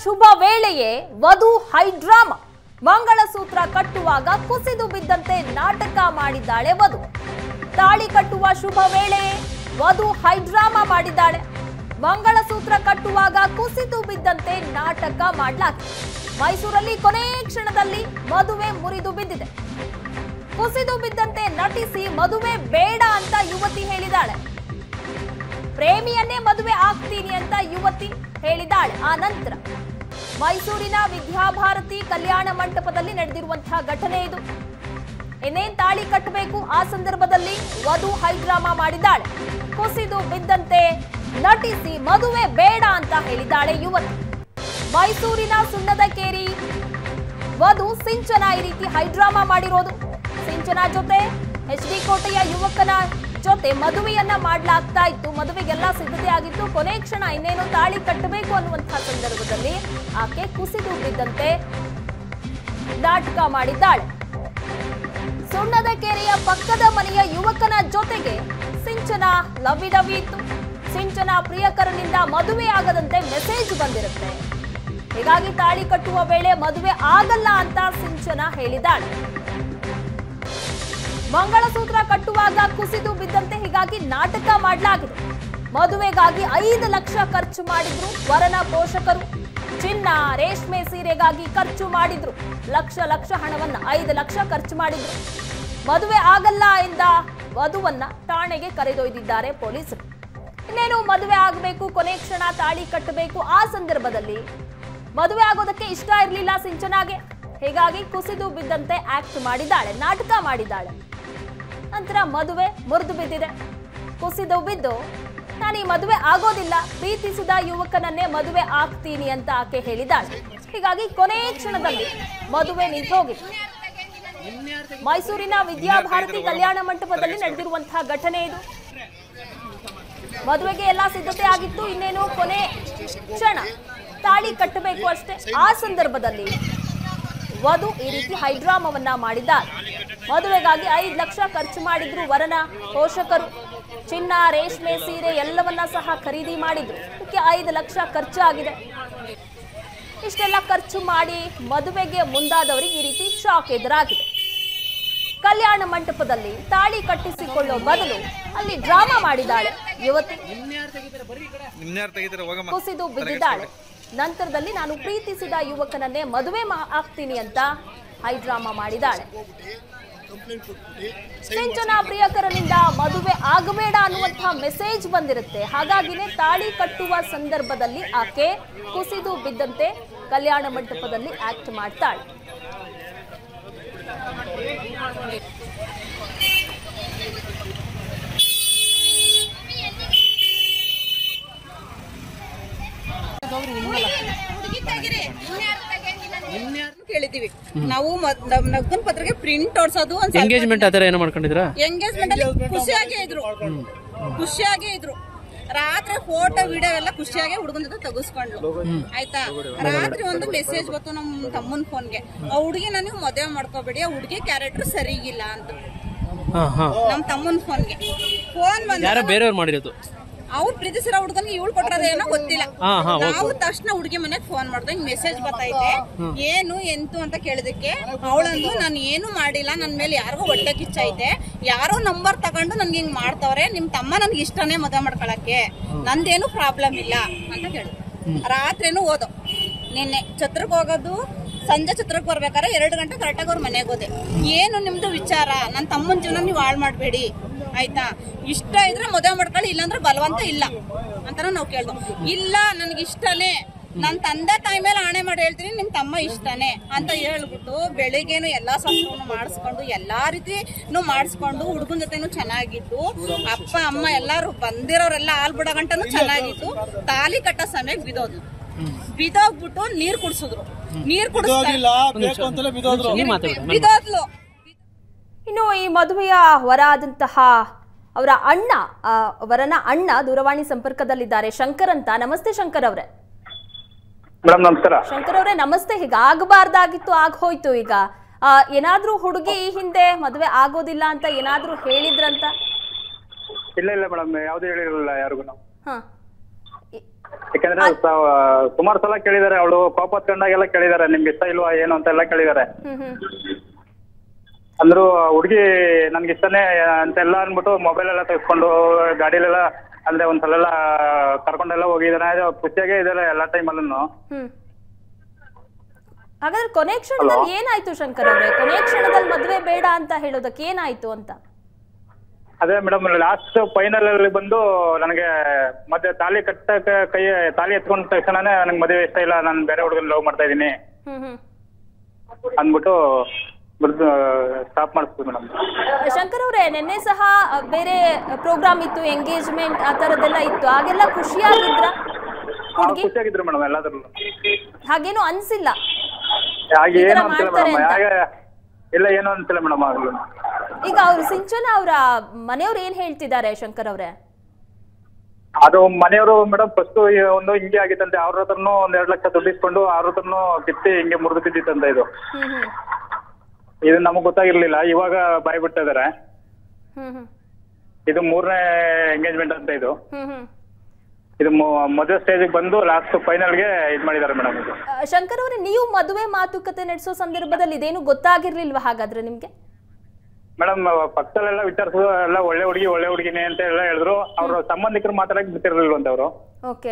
ಶುಭ ವೇಳೆಯೇ ವಧು ಹೈಡ್ರಾಮ ಮಂಗಳಸೂತ್ರ ಕಟ್ಟುವಾಗ ಕುಸಿದು ಬಿದ್ದಂತೆ ನಾಟಕ ಮಾಡಿದ್ದಾಳೆ ವಧು ತಾಳಿ ಕಟ್ಟುವ ಶುಭ ವೇಳೆಯೇ ವಧು ಹೈಡ್ರಾಮ ಮಾಡಿದ್ದಾಳೆ ಮಂಗಳಸೂತ್ರ ಕಟ್ಟುವಾಗ ಕುಸಿದು ಬಿದ್ದಂತೆ ನಾಟಕ ಮಾಡಲಾಗಿದೆ ಮೈಸೂರಲ್ಲಿ ಕೊನೆ ಕ್ಷಣದಲ್ಲಿ ಮದುವೆ ಮುರಿದು ಬಿದ್ದಿದೆ ಕುಸಿದು ಬಿದ್ದಂತೆ ನಟಿಸಿ ಮದುವೆ ಬೇಡ ಅಂತ ಯುವತಿ ಹೇಳಿದಾಳೆ ಪ್ರೇಮಿಯನ್ನೇ ಮದುವೆ ಆಗ್ತೀನಿ ಅಂತ ಯುವತಿ ಹೇಳಿದಾಳೆ ಆ ನಂತರ ಮೈಸೂರಿನ ವಿದ್ಯಾಭಾರತಿ ಕಲ್ಯಾಣ ಮಂಟಪದಲ್ಲಿ ನಡೆದಿರುವಂತಹ ಘಟನೆ ಇದು ಇನ್ನೇನ್ ತಾಳಿ ಕಟ್ಟಬೇಕು ಆ ಸಂದರ್ಭದಲ್ಲಿ ವಧು ಹೈಡ್ರಾಮಾ ಮಾಡಿದ್ದಾಳೆ ಕುಸಿದು ಬಿದ್ದಂತೆ ನಟಿಸಿ ಮದುವೆ ಬೇಡ ಅಂತ ಹೇಳಿದ್ದಾಳೆ ಯುವತಿ ಮೈಸೂರಿನ ಸುಣ್ಣದ ಕೇರಿ ವಧು ಸಿಂಚನ ಈ ರೀತಿ ಹೈಡ್ರಾಮಾ ಮಾಡಿರೋದು ಸಿಂಚನ ಜೊತೆ ಎಚ್ ಡಿ ಕೋಟೆಯ ಯುವಕನ ಜೊತೆ ಮದುವೆಯನ್ನ ಮಾಡ್ಲಾಗ್ತಾ ಇತ್ತು ಮದುವೆಗೆಲ್ಲ ಸಿದ್ಧತೆ ಆಗಿತ್ತು ಕೊನೆ ಕ್ಷಣ ಇನ್ನೇನು ತಾಳಿ ಕಟ್ಟಬೇಕು ಅನ್ನುವಂತಹ ಸಂದರ್ಭದಲ್ಲಿ ಆಕೆ ಕುಸಿದು ಬಿದ್ದಂತೆ ನಾಟಕ ಮಾಡಿದ್ದಾಳೆ ಸುಣ್ಣದ ಕೆರೆಯ ಪಕ್ಕದ ಮನೆಯ ಯುವಕನ ಜೊತೆಗೆ ಸಿಂಚನ ಲವಿ ಡವಿ ಇತ್ತು ಸಿಂಚನ ಪ್ರಿಯಕರನಿಂದ ಮದುವೆ ಆಗದಂತೆ ಮೆಸೇಜ್ ಬಂದಿರುತ್ತೆ ಹೀಗಾಗಿ ತಾಳಿ ಕಟ್ಟುವ ವೇಳೆ ಮದುವೆ ಆಗಲ್ಲ ಅಂತ ಸಿಂಚನ ಹೇಳಿದ್ದಾಳೆ ಮಂಗಳಸೂತ್ರ ಕಟ್ಟುವಾಗ ಕುಸಿದು ಬಿದ್ದಂತೆ ಹೀಗಾಗಿ ನಾಟಕ ಮಾಡಲಾಗಿದೆ ಮದುವೆಗಾಗಿ ಐದು ಲಕ್ಷ ಖರ್ಚು ಮಾಡಿದ್ರು ವರನ ಪೋಷಕರು ಚಿನ್ನ ರೇಷ್ಮೆ ಸೀರೆಗಾಗಿ ಖರ್ಚು ಮಾಡಿದ್ರು ಲಕ್ಷ ಲಕ್ಷ ಹಣವನ್ನ ಐದು ಲಕ್ಷ ಖರ್ಚು ಮಾಡಿದ್ರು ಮದುವೆ ಆಗಲ್ಲ ಎಂದ ವಧುವನ್ನ ಠಾಣೆಗೆ ಕರೆದೊಯ್ದಿದ್ದಾರೆ ಪೊಲೀಸರು ಇನ್ನೇನು ಮದುವೆ ಆಗಬೇಕು ಕೊನೆ ಕ್ಷಣ ತಾಳಿ ಕಟ್ಟಬೇಕು ಆ ಸಂದರ್ಭದಲ್ಲಿ ಮದುವೆ ಆಗೋದಕ್ಕೆ ಇಷ್ಟ ಇರಲಿಲ್ಲ ಸಿಂಚನಾಗೆ ಹೀಗಾಗಿ ಕುಸಿದು ಬಿದ್ದಂತೆ ಆಕ್ಟ್ ಮಾಡಿದ್ದಾಳೆ ನಾಟಕ ಮಾಡಿದ್ದಾಳೆ ನಂತರ ಮದುವೆ ಮುರಿದು ಬಿದ್ದಿದೆ ಕುಸಿದು ಬಿದ್ದು ನಾನು ಈ ಮದುವೆ ಆಗೋದಿಲ್ಲ ಪ್ರೀತಿಸಿದ ಯುವಕನನ್ನೇ ಮದುವೆ ಆಗ್ತೀನಿ ಅಂತ ಆಕೆ ಹೇಳಿದ್ದಾಳೆ ಹೀಗಾಗಿ ಕೊನೆ ಕ್ಷಣದಲ್ಲಿ ಮದುವೆ ನಿಂತು ಹೋಗಿತ್ತು ಮೈಸೂರಿನ ವಿದ್ಯಾಭಾರತಿ ಕಲ್ಯಾಣ ಮಂಟಪದಲ್ಲಿ ನಡೆದಿರುವಂತಹ ಘಟನೆ ಇದು ಮದುವೆಗೆ ಎಲ್ಲಾ ಸಿದ್ಧತೆ ಆಗಿತ್ತು ಇನ್ನೇನು ಕೊನೆ ಕ್ಷಣ ತಾಳಿ ಕಟ್ಟಬೇಕು ಅಷ್ಟೇ ಆ ಸಂದರ್ಭದಲ್ಲಿ ವಧು ಈ ರೀತಿ ಹೈಡ್ರಾಮವನ್ನ ಮಾಡಿದ್ದಾರೆ ಮದುವೆಗಾಗಿ ಐದು ಲಕ್ಷ ಖರ್ಚು ಮಾಡಿದ್ರು ವರನ ಪೋಷಕರು ಚಿನ್ನ ರೇಷ್ಮೆ ಸೀರೆ ಎಲ್ಲವನ್ನ ಸಹ ಖರೀದಿ ಮಾಡಿದ್ರು ಇದಕ್ಕೆ ಐದು ಲಕ್ಷ ಖರ್ಚಾಗಿದೆ ಇಷ್ಟೆಲ್ಲ ಖರ್ಚು ಮಾಡಿ ಮದುವೆಗೆ ಮುಂದಾದವರಿಗೆ ಈ ರೀತಿ ಶಾಕ್ ಎದುರಾಗಿದೆ ಕಲ್ಯಾಣ ಮಂಟಪದಲ್ಲಿ ತಾಳಿ ಕಟ್ಟಿಸಿಕೊಳ್ಳೋ ಬದಲು ಅಲ್ಲಿ ಡ್ರಾಮಾ ಮಾಡಿದ್ದಾಳೆ ಯುವತಿ ನಿಮ್ನ್ಯಾರು ತೆಗಿತಾರೆ ಹೋಗಮ್ಮ ಕುಸಿದು ಬಿದ್ದಿದ್ದಾಳೆ ನಂತರದಲ್ಲಿ ನಾನು ಪ್ರೀತಿಸಿದ ಯುವಕನನ್ನೇ ಮದುವೆ ಮಾ- ಆಗ್ತೀನಿ ಅಂತ ಹೈಡ್ರಾಮಾ ಮಾಡಿದ್ದಾಳೆ ಸಿಂಚನ ಪ್ರಿಯಕರನಿಂದ ಮದುವೆ ಆಗಬೇಡ ಅನ್ನುವಂತಹ ಮೆಸೇಜ್ ಬಂದಿರುತ್ತೆ ಹಾಗಾಗಿನೇ ತಾಳಿ ಕಟ್ಟುವ ಸಂದರ್ಭದಲ್ಲಿ ಆಕೆ ಕುಸಿದು ಬಿದ್ದಂತೆ ಕಲ್ಯಾಣ ಮಂಟಪದಲ್ಲಿ ಆಕ್ಟ್ ಮಾಡ್ತಾಳೆ ಕೇಳಿದೀವಿ ನಾವು ನಗ್ಗನ್ ಪತ್ರಿಕೆ ಪ್ರಿಂಟ್ ಹೊಡ್ಸೋದು ಒಂದ್ ಎಂಗೇಜ್ಮೆಂಟ್ ಆ ಥರ ಏನೋ ಮಾಡ್ಕೊಂಡಿದ್ರಾ ಎಂಗೇಜ್ಮೆಂಟ್ ಅಲ್ಲಿ ಖುಷಿಯಾಗೇ ಇದ್ರು ಖುಷಿಯಾಗೇ ಇದ್ರು ರಾತ್ರಿ ಫೋಟೋ ವಿಡಿಯೋ ಎಲ್ಲ ಖುಷಿಯಾಗಿ ಹುಡುಗನ ಜೊತೆ ತೆಗಿಸ್ಕೊಂಡ್ಲು ಆಯ್ತಾ ರಾತ್ರಿ ಒಂದು ಮೆಸೇಜ್ ಬಂತು ನಮ್ ತಮ್ಮನ್ ಫೋನ್ಗೆ ಆ ಹುಡುಗಿನ ನೀವು ಮದುವೆ ಮಾಡ್ಕೋಬೇಡಿ ಆ ಹುಡುಗಿ ಕ್ಯಾರೆಕ್ಟರ್ ಸರಿಗಿಲ್ಲ ಅಂತ ಹಾ ಹಾ ನಮ್ ತಮ್ಮನ್ ಫೋನ್ಗೆ ಫೋನ್ ಬಂದ ಯಾರೋ ಬೇರೆಯವ್ರು ಮಾಡಿರೋದು ಅವ್ರು ಪ್ರೀತಿಸಿರೋ ಹುಡುಗನ್ಗೆ ಇವಳು ಕೊಟ್ಟಿರೋದೇನೋ ಗೊತ್ತಿಲ್ಲ ಹಾ ಹಾ ನಾವು ತಕ್ಷಣ ಹುಡುಗಿ ಮನೆಗ್ ಫೋನ್ ಮಾಡ್ದೆ ಹಿಂಗ್ ಮೆಸೇಜ್ ಬರ್ತೈತೆ ಏನು ಎಂತು ಅಂತ ಕೇಳಿದಕ್ಕೆ ಅವಳಂದು ನಾನು ಏನು ಮಾಡಿಲ್ಲ ನನ್ ಮೇಲೆ ಯಾರಿಗೋ ಹೊಟ್ಟೆ ಕಿಚ್ಚೈತೆ ಯಾರೋ ನಂಬರ್ ತಗೊಂಡು ನನ್ಗೆ ಹಿಂಗ್ ಮಾಡ್ತವ್ರೆ ನಿಮ್ ತಮ್ಮ ನನ್ಗೆ ಇಷ್ಟನೇ ಮದುವೆ ಮಾಡ್ಕೊಳಕ್ಕೆ ನಂದೇನು ಪ್ರಾಬ್ಲಮ್ ಇಲ್ಲ ಅಂತ ಕೇಳಿದ್ರು ರಾತ್ರಿನೂ ಓದೋ ನಿನ್ನೆ ಛತ್ರಕ್ಕೆ ಹೋಗೋದು ಸಂಜೆ ಛತ್ರಕ್ಕೆ ಬರ್ಬೇಕಾದ್ರೆ ಎರಡು ಗಂಟೆ ಕರೆಕ್ಟಾಗಿ ಅವ್ರ ಮನೆಗೆ ಹೋದೆ ಏನು ನಿಮ್ದು ವಿಚಾರ ನನ್ನ ತಮ್ಮನ ಜೀವನ ನೀವು ಹಾಳು ಮಾಡಬೇಡಿ ಆಯ್ತಾ ಇಷ್ಟ ಇದ್ರೆ ಮದುವೆ ಮಾಡ್ಕೊಳ್ಳಿ ಇಲ್ಲಾಂದ್ರೆ ಬಲವಂತ ಇಲ್ಲ ಅಂತ ನಾವು ಕೇಳ್ದು ಇಲ್ಲ ನನಗೆ ಇಷ್ಟನೇ ನನ್ನ ತಂದೆ ತಾಯಿ ಮೇಲೆ ಆಣೆ ಮಾಡಿ ಹೇಳ್ತೀನಿ ನಿಮ್ ತಮ್ಮ ಇಷ್ಟನೇ ಅಂತ ಹೇಳ್ಬಿಟ್ಟು ಬೆಳಿಗ್ಗೆನು ಎಲ್ಲಾ ಸಂಸ್ಕೃತ ಮಾಡಿಸ್ಕೊಂಡು ಎಲ್ಲಾ ರೀತಿನೂ ಮಾಡಿಸ್ಕೊಂಡು ಹುಡುಗನ ಜೊತೆನೂ ಚೆನ್ನಾಗಿದ್ದು ಅಪ್ಪ ಅಮ್ಮ ಎಲ್ಲಾರು ಬಂದಿರೋರೆಲ್ಲ ಹಾಲ್ ಬಿಡೋ ಗಂಟನು ಚೆನ್ನಾಗಿತ್ತು ತಾಲಿ ಕಟ್ಟೋ ಸಮಯಕ್ಕೆ ಬಿದೋದು ಬಿದೋಗ್ಬಿಟ್ಟು ನೀರ್ ಕುಡ್ಸಿದ್ರು ನೀರ್ ಕುಡಿಸ್ತಾರೆ ನೀವು ಮಾತಾಡಿ ಬಿದೋದ್ಲು ಇನ್ನು ಈ ಮದುವೆಯ ವರ ಆದಂತಹ ಅವರ ಅಣ್ಣ ಆ, ವರನ ಅಣ್ಣ ದೂರವಾಣಿ ಸಂಪರ್ಕದಲ್ಲಿದ್ದಾರೆ ಶಂಕರ್ ಅಂತ ನಮಸ್ತೆ ಶಂಕರ್ ಅವರೇ ಮೇಡಮ್ ನಮಸ್ಕಾರ ಶಂಕರ್ ಅವರೇ ನಮಸ್ತೆ ಹೀಗ ಆಗಬಾರ್ದಾಗಿತ್ತು ಆಗ ಹೋಯ್ತು ಈಗ ಆ, ಏನಾದ್ರೂ ಹುಡುಗಿ ಈ ಹಿಂದೆ ಮದುವೆ ಆಗೋದಿಲ್ಲ ಅಂತ ಏನಾದ್ರೂ ಹೇಳಿದ್ರಂತ ಇಲ್ಲ ಇಲ್ಲ ಮೇಡಮ್ ಯಾವ್ದು ಹೇಳಿರಲಿಲ್ಲ ಯಾರಿಗೂ ನಾವು ಹ ಯಾಕಂದ್ರೆ ಸ- ಸುಮಾರು ಸಲ ಕೇಳಿದಾರೆ ಅವಳು ಕೋಪ ಹತ್ಕೊಂಡಾಗೆಲ್ಲ ಕೇಳಿದಾರೆ ನಿಮ್ಗೆ ಇಷ್ಟ ಇಲ್ವಾ ಏನು ಅಂತ ಎಲ್ಲ ಕೇಳಿದಾರೆ ಹ್ಮ್ ಹ್ಮ್ ಅಂದ್ರು ಹುಡುಗಿ ನನ್ಗೆ ಇಷ್ಟನೇ ಅಂತೆಲ್ಲ ಅಂದ್ಬಿಟ್ಟು ಮೊಬೈಲ್ ಎಲ್ಲ ತೆಗೆಸ್ಕೊಂಡು ಗಾಡಿಲೆಲ್ಲ ಅಂದ್ರೆ ಒಂದ್ಸಲ ಎಲ್ಲ ಕರ್ಕೊಂಡೆಲ್ಲ ಹೋಗಿದಾರೆ ಅದು ಖುಷಿಯಾಗೇ ಇದಾರೆ ಎಲ್ಲ ಟೈಮಲ್ಲೂ ಹ್ಮ್ ಹಾಗಾದ್ರೆ ಕೊನೆ ಕ್ಷಣದಲ್ಲಿ ಏನಾಯ್ತು ಶಂಕರ್ ಅವರೇ ಕೊನೆ ಕ್ಷಣದಲ್ಲಿ ಮದ್ವೆ ಬೇಡ ಅಂತ ಹೇಳೋದಕ್ಕೆ ಏನಾಯ್ತು ಅಂತ ಅದೇ ಮೇಡಮ್ ಲಾಸ್ಟ್ ಫೈನಲ್ ಅಲ್ಲಿ ಬಂದು ನನಗೆ ಮತ್ತೆ ತಾಲಿ ಕಟ್ಟಕ್ಕೆ ಕೈ ತಾಲಿ ಎತ್ಕೊಂಡ ತಕ್ಷಣನೇ ನನಗೆ ಮದುವೆ ಇಷ್ಟ ಇಲ್ಲ ನಾನು ಬೇರೆ ಹುಡುಗನ ಲವ್ ಮಾಡ್ತಾ ಇದ್ದೀನಿ ಹ್ಮ್ ಹ್ಮ್ ಅಂದ್ಬಿಟ್ಟು ಬಿಡ್ದು ಸ್ಟಾಪ್ ಮಾಡಿಸ್ತೀವಿ ಮೇಡಮ್ ಅಹ್, ಶಂಕರ್ ಅವರೇ ನಿನ್ನೆ ಸಹ ಅಹ್, ಬೇರೆ ಪ್ರೋಗ್ರಾಮ್ ಇತ್ತು ಎಂಗೇಜ್ಮೆಂಟ್ ಆ ಥರದ್ದೆಲ್ಲ ಇತ್ತು ಹಾಗೆಲ್ಲ ಖುಷಿಯಾಗಿದ್ರ ಹುಡುಗಿ ಖುಷಿಯಾಗಿದ್ರು ಮೇಡಮ್ ಎಲ್ಲಾದ್ರಲ್ಲೂ ಹಾಗೇನು ಅನ್ಸಿಲ್ಲ ಹಾಗೆ ಈ ತರ ಏನು ಅಂತಿಲ್ಲ ಮಾಡ್ತಾರೆ ಮೇಡಮ್ ಅಂತ. ಹಾಗೆ ಇಲ್ಲ ಏನು ಅಂತಿಲ್ಲ ಮೇಡಮ್ ಆಗ್ಲು ಈಗ ಅವ್ರು ಸಿಂಚನ ಅವರ ಮನೆಯವ್ರು ಏನ್ ಹೇಳ್ತಿದ್ದಾರೆ ಶಂಕರ್ ಅವರೇ ಅದು ಮನೆಯವರು ಮೇಡಮ್ ಫಸ್ಟ್ ಒಂದು ಹಿಂಗೆ ಆಗಿತ್ತಂತೆ ಅವ್ರ ಹತ್ರನು ಒಂದ್ ಎರಡ್ ಲಕ್ಷ ದುಡ್ಡು ಇಸ್ಕೊಂಡು ಅವ್ರ ಹತ್ರನು ಕಿತ್ತಿ ಹಿಂಗೆ ಮುರಿದು ಬಿದ್ದಿತ್ತಂತೆ ಇದು ಹ್ಮ್ ಹ್ಮ್ ಇದು ನಮಗ್ ಗೊತ್ತಾಗಿರ್ಲಿಲ್ಲ ಇವಾಗ ಬಾಯ್ ಬಿಡ್ತಾ ಇದಾರೆ ಹ್ಮ್ ಹ್ಮ್ ಇದು ಮೂರನೇ ಎಂಗೇಜ್ಮೆಂಟ್ ಅಂತ ಇದು ಹ್ಮ್ ಹ್ಮ್ ಇದು ಮೊ- ಮದುವೆ ಸ್ಟೇಜಿಗೆ ಬಂದು ಲಾಸ್ಟ್ ಫೈನಲ್ಗೆ ಇದು ಮಾಡಿದ್ದಾರೆ ಮೇಡಮ್ ಇದು ಅಹ್, ಶಂಕರ್ ಅವರೇ ನೀವು ಮದುವೆ ಮಾತುಕತೆ ನಡೆಸೋ ಸಂದರ್ಭದಲ್ಲಿ ಇದೇನು ಗೊತ್ತಾಗಿರ್ಲಿಲ್ವಾ ಹಾಗಾದ್ರೆ ನಿಮ್ಗೆ ಮೇಡಮ್ ಪಕ್ಕದಲ್ಲೆಲ್ಲ ವಿಚಾರಿಸಿದ್ರು ಎಲ್ಲ ಒಳ್ಳೆ ಹುಡುಗಿ ಒಳ್ಳೆ ಹುಡುಗಿನೇ ಅಂತ ಎಲ್ಲ ಹೇಳಿದ್ರು ಅವ್ರ ಸಂಬಂಧಿಕರು ಮಾತಾಡಕ್ ಬಿಟ್ಟಿರ್ಲಿಲ್ವಂತೆ ಅವರು ಓಕೆ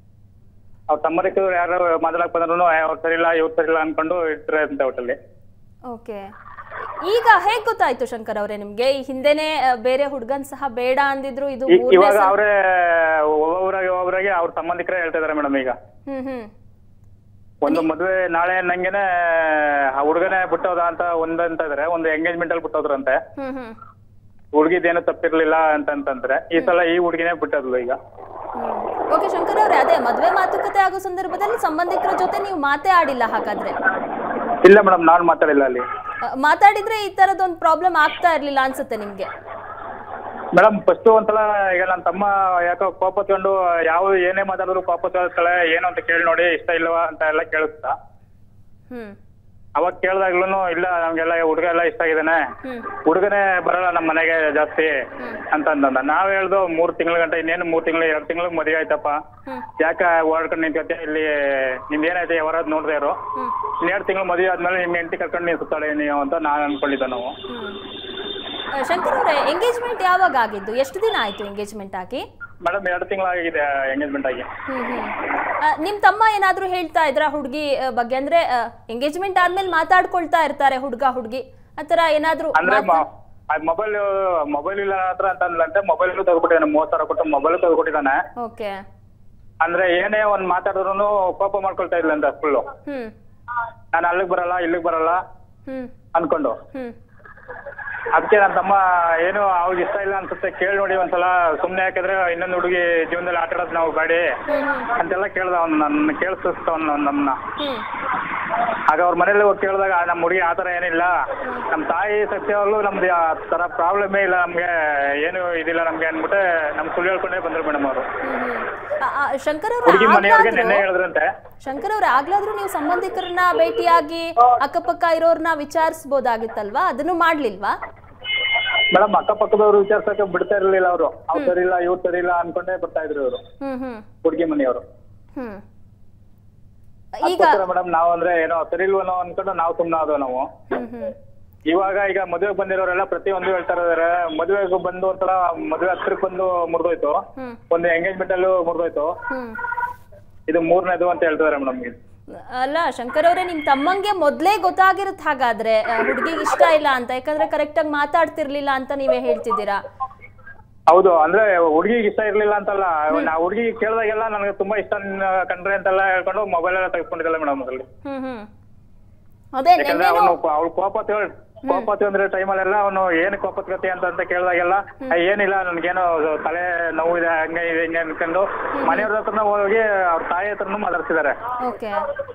ಅವ್ರ ಸಂಬಂಧಿಕರು ಯಾರು ಮಾತಾಡಕ್ ಬಂದ್ರು ಅವ್ರು ಸರಿ ಇಲ್ಲ ಇವ್ರು ಸರಿ ಇಲ್ಲ ಅನ್ಕೊಂಡು ಇರ್ತಾರೆ ಅಂತ ಒಟ್ಟಲ್ಲಿ ಓಕೆ ಈಗ ಹೇಗ್ ಗೊತ್ತಾಯ್ತು ಶಂಕರ್ ಅವರೇ ನಿಮ್ಗೆ ಈ ಹಿಂದೆನೆ ಅಹ್, ಬೇರೆ ಹುಡ್ಗನ್ ಸಹ ಬೇಡ ಅಂದಿದ್ರು ಇದು ಈ- ಮೂರನೇ ಇವಾಗ ಸಲ- ಅವರೇ ಒಬ್ಬೊಬ್ಬರಾಗಿ ಒಬ್ಬೊಬ್ಬರಾಗಿ ಅವ್ರ ಸಂಬಂಧಿಕರೇ ಹೇಳ್ತಾ ಇದಾರೆ ಮೇಡಮ್ ಈಗ ಹ್ಮ್ ಹ್ಮ್ ಒಂದು ಮದುವೆ ನಾಳೆ ನಂಗೆನೆ ಆ ಹುಡುಗನೇ ಬಿಟ್ಟೋದ ಅಂತ ಒಂದ್ ಅಂತ ಇದಾರೆ ಒಂದು ಎಂಗೇಜ್ಮೆಂಟ್ ಅಲ್ಲಿ ಬಿಟ್ಟೋದ್ರಂತೆ ಹ್ಮ್ ಹ್ಮ್ ಹುಡುಗಿದೇನು ತಪ್ಪಿರ್ಲಿಲ್ಲ ಅಂತ ಅಂತಂದ್ರೆ ಈ ಸಲ ಈ ಹುಡುಗಿನೇ ಬಿಟ್ಟದ್ಲು ಈಗ ಓಕೆ ಶಂಕರ್ ಅವರೇ ಅದೇ ಮದ್ವೆ ಮಾತುಕತೆ ಆಗೋ ಸಂದರ್ಭದಲ್ಲಿ ಸಂಬಂಧಿಕರ ಜೊತೆ ನೀವು ಮಾತೇ ಆಡಿಲ್ಲ ಹಾಗಾದ್ರೆ ಇಲ್ಲ ಮೇಡಮ್ ನಾನು ಮಾತಾಡಿಲ್ಲ ಅಲ್ಲಿ ಅಹ್, ಮಾತಾಡಿದ್ರೆ ಈ ತರದೊಂದು ಪ್ರಾಬ್ಲಮ್ ಆಗ್ತಾ ಇರ್ಲಿಲ್ಲ ಅನ್ಸುತ್ತೆ ನಿಮ್ಗೆ ಮೇಡಮ್ ಫಸ್ಟ್ ಒಂದ್ಸಲ ಈಗ ನನ್ನ ತಮ್ಮ ಯಾಕೋ ಕೋಪ ತಗೊಂಡು ಯಾವ ಏನೇ ಮಾತಾಡಿದ್ರು ಕೋಪ ತಗೊಳ್ತಾಳೆ ಏನು ಅಂತ ಕೇಳಿ ನೋಡಿ ಇಷ್ಟ ಇಲ್ಲವಾ ಅಂತ ಎಲ್ಲ ಕೇಳಿಸ್ತಾ ಹ್ಮ್ ಅವಾಗ ಕೇಳ್ದಾಗ್ಲೂ ಇಲ್ಲ ನಮ್ಗೆಲ್ಲ ಹುಡುಗ ಎಲ್ಲ ಇಷ್ಟ ಆಗಿದ್ದಾನೆ ಹ್ಮ್ ಹುಡುಗನೇ ಬರಲ್ಲ ನಮ್ಮ ಮನೆಗೆ ಜಾಸ್ತಿ ಅಂತ ಅಂದಂದ ನಾವ್ ಹೇಳ್ದು ಮೂರ್ ತಿಂಗಳ ಗಂಟೆ ಇನ್ನೇನು ಮೂರ್ ತಿಂಗಳು ಎರಡ್ ತಿಂಗಳು ಮದುವೆ ಆಯ್ತಪ್ಪ ಹ್ಮ್. ಯಾಕ ಓಡಾಡ್ಕೊಂಡು ನಿಂತ್ಕೊತೆ ಇಲ್ಲಿ ನಿಮ್ದು ಏನೈತೆ ಯಾವಾರಾದ್ ನೋಡ್ದೆ ಇರು ಇನ್ನೆರಡು ತಿಂಗಳು ಮದುವೆ ಆದ್ಮೇಲೆ ನಿಮ್ ಹೆಂಡತಿ ಕರ್ಕೊಂಡು ನೀವು ಸುತ್ತಾಳೆ ನೀವು ಅಂತ ನಾನ್ ಅನ್ಕೊಂಡಿದ್ದೆ ನಾವು ಹ್ಮ್ ಅಹ್, ಶಂಕರ್ ಅವರೇ ಎಂಗೇಜ್ಮೆಂಟ್ ಯಾವಾಗ ಆಗಿದ್ದು ಎಷ್ಟು ದಿನ ಆಯ್ತು ಎಂಗೇಜ್ಮೆಂಟ್ ಆಗಿ ಮೇಡಮ್ ಎರಡು ತಿಂಗಳಾಗಿದೆ ಎಂಗೇಜ್ಮೆಂಟ್ ಆಗಿ ಹ್ಮ್ ಹ್ಮ್ ಅಹ್, ನಿಮ್ ತಮ್ಮ ಏನಾದ್ರೂ ಹೇಳ್ತಾ ಇದ್ರ ಹುಡುಗಿ ಬಗ್ಗೆ ಅಂದ್ರೆ ಎಂಗೇಜ್ಮೆಂಟ್ ಆದ್ಮೇಲೆ ಮಾತಾಡ್ಕೊಳ್ತಾ ಇರ್ತಾರೆ ಹುಡ್ಗ ಹುಡ್ಗಿ ಆತರ ಏನಾದ್ರೂ ಅಂದ್ರೆ ಮಾತಾ- ಮೊಬೈಲ್ ಮೊಬೈಲ್ ಇಲ್ಲ ನನ್ನ ಹತ್ರ ಅಂತ ಅಂದ್ಲಂತೆ ಮೊಬೈಲ್ ತೆಗೆದ್ಬಿಟ್ಟಿದ್ದಾನೆ ಮೂವತ್ ಸಾವಿರ ಕೊಟ್ಟು ಮೊಬೈಲ್ ತೆಗೆದ್ಬಿಟ್ಟಿದ್ದಾನೆ ಓಕೆ ಅಂದ್ರೆ ಏನೇ ಒಂದ್ ಮಾತಾಡಿದ್ರು ಕೋಪ ಮಾಡ್ಕೊಳ್ತಾ ಇದ್ಲಂತೆ ಫುಲ್ಲು ಹ್ಮ್ ನಾನು ಅಲ್ಲಿಗೆ ಬರಲ್ಲ ಇಲ್ಲಿಗೆ ಬರಲ್ಲ ಹ್ಮ್ ಅನ್ಕೊಂಡು ಹ್ಮ್ ಅದಕ್ಕೆ ನನ್ನ ತಮ್ಮ ಏನು ಅವ್ರಿಗೆ ಇಷ್ಟ ಇಲ್ಲ ಅನ್ಸುತ್ತೆ ಕೇಳಿ ನೋಡಿ ಒಂದ್ಸಲ ಸುಮ್ನೆ ಯಾಕಂದ್ರೆ ಇನ್ನೊಂದು ಹುಡುಗಿ ಜೀವನದಲ್ಲಿ ಆಟ ಆಡೋದು ನಾವು ಗಾಡಿ ಅಂತೆಲ್ಲ ಕೇಳ್ದ ಅವ್ನು ನನ್ನ ಕೇಳಿಸ್ತ ಅವ್ನು ನಮ್ಮನ್ನ ಹ್ಮ್ ಆಗ ಅವ್ರ ಮನೇಲಿ ಹೋಗಿ ಕೇಳಿದಾಗ ನಮ್ಮ ಹುಡುಗಿ ಆ ಥರ ಏನಿಲ್ಲ ನಮ್ಮ ತಾಯಿ ಸತ್ಯವಾಗ್ಲೂ ನಮ್ದು ಆ ಥರ ಪ್ರಾಬ್ಲಮೇ ಇಲ್ಲ ನಮಗೆ ಏನು ಇದಿಲ್ಲ ನಮಗೆ ಅಂದ್ಬಿಟ್ಟು ನಮ್ಮ ಸುಳ್ಳು ಹೇಳ್ಕೊಂಡೇ ಬಂದ್ರು ಮೇಡಮ್ ಅವರು ಹ್ಮ್ ಹ್ಮ್ ಅ- ಅ, ಶಂಕರ್ ಹುಡುಗಿ ಮನೆಯವ್ರಿಗೆ ಅವ್ರ ನೆನ್ನೆ ಹೇಳಿದ್ರಂತೆ ಶಂಕರ್ ಅವ್ರೆ ಆಗ್ಲಾದ್ರೂ ನೀವು ಸಂಬಂಧಿಕರನ್ನ ಭೇಟಿಯಾಗಿ ಅಕ್ಕಪಕ್ಕ ಇರೋರ್ನ ವಿಚಾರಿಸ್ಬೋದಾಗಿತ್ತಲ್ವಾ ಅದನ್ನು ಮಾಡ್ಲಿಲ್ವಾ ಮೇಡಮ್ ಅಕ್ಕಪಕ್ಕದವ್ರು ವಿಚಾರಿಸಕ್ಕೆ ಬಿಡ್ತಾ ಇರ್ಲಿಲ್ಲ ಅವರು ಅವ್ರು ಸರಿ ಇಲ್ಲ ಇವ್ರು ಸರಿ ಇಲ್ಲ ಅನ್ಕೊಂಡೇ ಬರ್ತಾ ಇದ್ರು ಇವರು ಹ್ಮ್ ಹ್ಮ್ ಹುಡುಗಿ ಮನೆಯವರು ಹ್ಮ್ ಈಗ ಅದಕ್ಕೋಸ್ಕರ ಮೇಡಮ್ ನಾವು ಅಂದ್ರೆ ಏನೋ ಸರಿ ಇಲ್ವನೋ ಅನ್ಕೊಂಡು ನಾವು ಸುಮ್ಮನೆ ಆದೋ ನಾವು ಹ್ಮ್ ಹ್ಮ್ ಇವಾಗ ಈಗ ಮದುವೆಗೆ ಬಂದಿರೋರೆಲ್ಲ ಪ್ರತಿಯೊಂದು ಹೇಳ್ತಾ ಇದಾರೆ ಮದುವೆಗೆ ಬಂದು ಒಂಥರ ಮದುವೆ ಹತ್ರಕ್ಕೆ ಬಂದು ಮುರಿದೋಯ್ತು ಹ್ಮ್ ಒಂದು ಎಂಗೇಜ್ಮೆಂಟ್ ಅಲ್ಲೂ ಮುರಿದೋಯ್ತು ಹ್ಮ್ ಇದು ಮೂರನೇದು ಅಂತ ಹೇಳ್ತಿದಾರೆ ಮೇಡಮ್ ಅಲ್ಲ ಶಂಕರ್ ಅವ್ರೆ ನಿಮ್ ತಮ್ಮಂಗೆ ಮೊದ್ಲೇ ಗೊತ್ತಾಗಿರುತ್ತೆ ಹಾಗಾದ್ರೆ ಹುಡುಗಿಗೆ ಇಷ್ಟ ಇಲ್ಲ ಅಂತ ಯಾಕಂದ್ರೆ ಕರೆಕ್ಟ್ ಆಗಿ ಮಾತಾಡ್ತಿರ್ಲಿಲ್ಲ ಅಂತ ನೀವೇ ಹೇಳ್ತಿದ್ದೀರಾ ಹೌದು ಅಂದ್ರೆ ಹುಡುಗಿಗೆ ಇಷ್ಟ ಇರ್ಲಿಲ್ಲ ಅಂತಲ್ಲ ನಾ ಹುಡುಗಿ ಕೇಳಿದಾಗೆಲ್ಲ ನನಗೆ ತುಂಬಾ ಇಷ್ಟ ನಿನ್ನ ಕಂಡ್ರೆ ಅಂತೆಲ್ಲ ಹೇಳ್ಕೊಂಡು ಮೊಬೈಲ್ ಎಲ್ಲ ತೆಗೆಸ್ಕೊಂಡಿದ್ದಲ್ಲ ಮೇಡಮ್ ಅದ್ರಲ್ಲಿ ಹ್ಮ್ ಹ್ಮ್ ಅದೇ ಯಾಕಂದ್ರೆ ನೆನ್ನೆನೂ ಅವನು ಅವ್ಳು ಕೋಪ ತಗೊಂಡ್ ಕೋಪ ತಗೊಂಡ್ರೆ ಟೈಮಲ್ಲೆಲ್ಲ ಅವನು ಏನು ಕೋಪತ್ಗತಿ ಅಂತ ಅಂತ ಕೇಳಿದಾಗೆಲ್ಲ "ಆ, ಏನಿಲ್ಲ ನನ್ಗೇನೋ ತಲೆ ನೋವು ಇದೆ ಹಂಗೆ ಇದೆ ಹಿಂಗೆ ಅನ್ಕೊಂಡು ಮನೆಯವ್ರ ಹತ್ರನ ಹೋಗಿ ಅವ್ರ ತಾಯಿ ಹತ್ರನೂ ಮಾತಾಡ್ಸಿದ್ದಾರೆ ಓಕೆ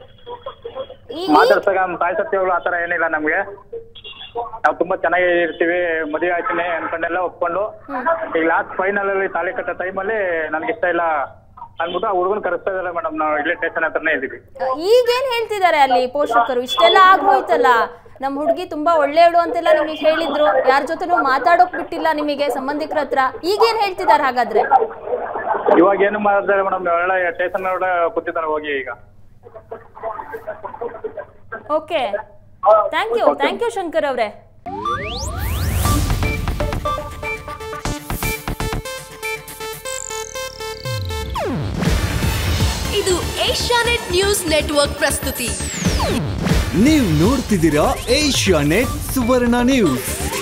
ಈ ಮಾತಾಡ್ಸಾಗ ನಮ್ಮ ತಾಯಿ ಸತ್ಯಗಳು ಆತರ ಏನಿಲ್ಲ ನಮ್ಗೆ ನಾವು ತುಂಬಾ ಚೆನ್ನಾಗಿ ಇರ್ತೀವಿ ಮದುವೆ ಆಯ್ತೀನಿ ಅನ್ಕೊಂಡೆಲ್ಲ ಒಪ್ಕೊಂಡು ಈಗ ಲಾಸ್ಟ್ ಫೈನಲ್ ಅಲ್ಲಿ ತಾಳಿ ಕಟ್ಟೋ ಟೈಮಲ್ಲಿ ನನ್ಗೆ ಇಷ್ಟ ಇಲ್ಲ ಅಂದ್ಬಿಟ್ಟು ಆ ಹುಡುಗನ್ ಕರೆಸ್ತಾ ಇದಾರೆ ಮೇಡಮ್ ನಾವು ಇಲ್ಲೇ ಸ್ಟೇಷನ್ ಹತ್ರನೇ ಇದೀವಿ ಈಗೇನ್ ಹೇಳ್ತಿದ್ದಾರೆ ಅಲ್ಲಿ ಪೋಷಕರು ಇಷ್ಟೆಲ್ಲ ಆಗೋಯ್ತಲ್ಲ ನಮ್ ಹುಡುಗಿ ತುಂಬಾ ಒಳ್ಳೆಯವಳು ಅಂತೆಲ್ಲ ನಿಮಗೆ ಹೇಳಿದ್ರು ಯಾರ ಜೊತೆನೂ ಮಾತಾಡೋಕ್ ಬಿಟ್ಟಿಲ್ಲ ನಿಮಗೆ ಸಂಬಂಧಿಕರ ಹತ್ರ ಈಗೇನ್ ಹೇಳ್ತಿದ್ದಾರೆ ಹಾಗಾದ್ರೆ ಇವಾಗ ಏನು ಮಾಡಿದ್ದಾರೆ ಮೇಡಮ್ ಒಳ್ಳೆ ಸ್ಟೇಷನ್ ಒಳಗಡೆ ಕೂತಿದ್ದಾರೆ ಹೋಗಿ ಈಗ okay thank you thank you Shankar ಅವರೇ ಇದು ಏಷ್ಯಾನೆಟ್ ನ್ಯೂಸ್ ನೆಟ್ವರ್ಕ್ ಪ್ರಸ್ತುತಿ ನೀವು ನೋಡ್ತಿದ್ದೀರಾ ಏಷ್ಯಾ ನೆಟ್ ಸುವರ್ಣ ನ್ಯೂಸ್